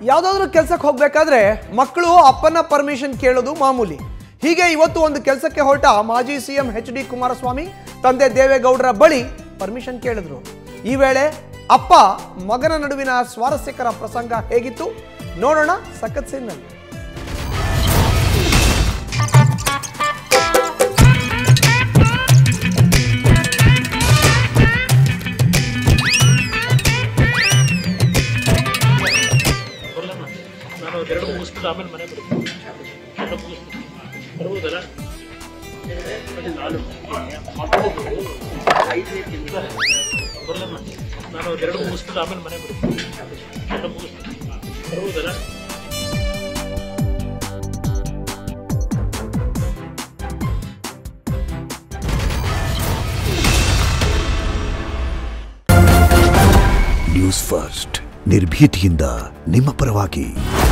ಯಾವುದಾದ್ರೂ ಕೆಲಸಕ್ಕೆ ಹೋಗ್ಬೇಕಾದ್ರೆ ಮಕ್ಕಳು ಅಪ್ಪನ ಪರ್ಮಿಷನ್ ಕೇಳೋದು ಮಾಮೂಲಿ ಹೀಗೆ ಇವತ್ತು ಒಂದು ಕೆಲಸಕ್ಕೆ ಹೊರಟ ಮಾಜಿ ಸಿಎಂ ಎಚ್ ಡಿ ಕುಮಾರಸ್ವಾಮಿ ತಂದೆ ದೇವೇಗೌಡರ ಬಳಿ ಪರ್ಮಿಷನ್ ಕೇಳಿದ್ರು ಈ ವೇಳೆ ಅಪ್ಪ ಮಗನ ನಡುವಿನ ಸ್ವಾರಸ್ಯಕರ ಪ್ರಸಂಗ ಹೇಗಿತ್ತು ನೋಡೋಣ ಸಖತ್ ಸೀನ್ನಲ್ಲಿ ಬರಲಮ್ಮ ನಾನು ಎರಡು ಮುಗಿಸ್ಬಿಟ್ಟು ಆಮೇಲೆ ಮನೆ ಬರ್ತೀನಿ ಎರಡು ಮುಗಿಸ್ಬಿಟ್ಟು ಬರ್ಬೋದಲ್ಲ ಬರಲಮ್ಮ ನಾನು ಎರಡು ಮುಗಿಸ್ಬಿಟ್ಟು ಆಮೇಲೆ ಮನೆ ಬರ್ತೀನಿ ಎರಡು ಮುಗಿಸ್ಬಿಟ್ಟು ಬರ್ಬೋದಲ್ಲ ನ್ಯೂಸ್ ಫಸ್ಟ್ ನಿರ್ಭೀತಿಯಿಂದ ನಿಮ್ಮ ಪರವಾಗಿ